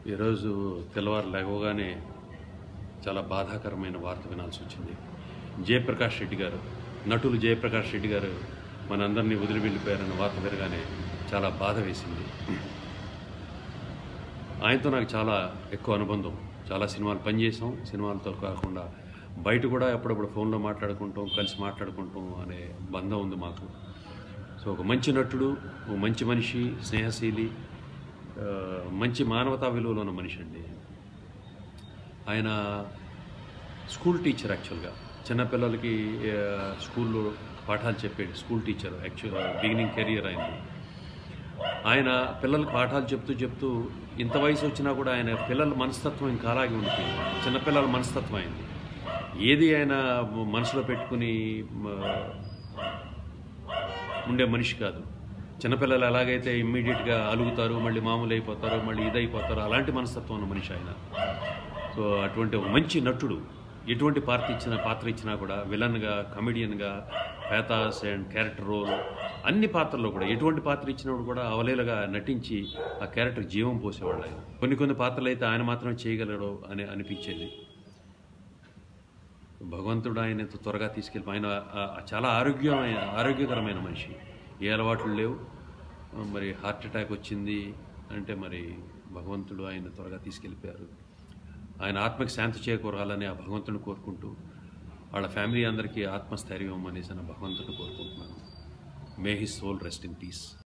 ఈరోజు తెల్లవారు లేవగానే చాలా బాధాకరమైన వార్త వినాల్సి వచ్చింది జయప్రకాష్ రెడ్డి గారు నటులు జయప్రకాష్ రెడ్డి గారు మనందరినీ వదిలి వెళ్ళిపోయారన్న వార్త వినగానే చాలా బాధ వేసింది ఆయనతో నాకు చాలా ఎక్కువ అనుబంధం చాలా సినిమాలు పనిచేసాం సినిమాలతో కాకుండా బయట కూడా అప్పుడప్పుడు ఫోన్లో మాట్లాడుకుంటాం కలిసి మాట్లాడుకుంటాం అనే బంధం ఉంది మాకు సో ఒక మంచి నటుడు ఒక మంచి మనిషి స్నేహశీలి ఆ, మంచి మానవతా విలువలు ఉన్న మనిషి అండి ఆయన స్కూల్ టీచర్ యాక్చువల్గా చిన్నపిల్లలకి ఆ, స్కూల్లో పాఠాలు చెప్పేది school teacher actual beginning career అయింది ఆయన పిల్లలకు పాఠాలు చెప్తూ చెప్తూ ఇంత వయసు వచ్చినా కూడా ఆయన పిల్లల మనస్తత్వం ఇంకా అలాగే ఉండిపోయింది చిన్నపిల్లల మనస్తత్వం అయింది ఏది ఆయన మనసులో పెట్టుకుని మ, ఉండే మనిషి కాదు చిన్నపిల్లలు ఎలాగైతే ఇమ్మీడియట్గా అలుగుతారు మళ్ళీ మామూలు అయిపోతారు మళ్ళీ ఇదైపోతారు అలాంటి మనస్తత్వం ఉన్న మనిషి ఆయన సో అటువంటి ఒక మంచి నటుడు ఎటువంటి పాత్ర ఇచ్చిన పాత్ర ఇచ్చినా కూడా విలన్గా కమెడియన్గా పేతాస్ అండ్ క్యారెక్టర్ రోల్ అన్ని పాత్రల్లో కూడా ఎటువంటి పాత్ర ఇచ్చినప్పుడు కూడా అవలేలుగా నటించి ఆ క్యారెక్టర్ జీవం పోసేవాళ్ళు ఆయన కొన్ని కొన్ని పాత్రలు అయితే ఆయన మాత్రమే చేయగలడు అని అనిపించేది భగవంతుడు ఆయన ఇంత త్వరగా తీసుకెళ్ళి ఆయన ఆ- ఆ చాలా ఆరోగ్యమైన ఆరోగ్యకరమైన మనిషి ఏ అలవాట్లు లేవు మరి హార్ట్ అటాక్ వచ్చింది అంటే మరి భగవంతుడు ఆయన త్వరగా తీసుకెళ్ళిపోయారు ఆయన ఆత్మకి శాంతి చేకూరాలని ఆ భగవంతుని కోరుకుంటూ వాళ్ళ ఫ్యామిలీ అందరికీ ఆత్మస్థైర్యం అనేసి నా భగవంతుని కోరుకుంటున్నాను may his soul rest in piece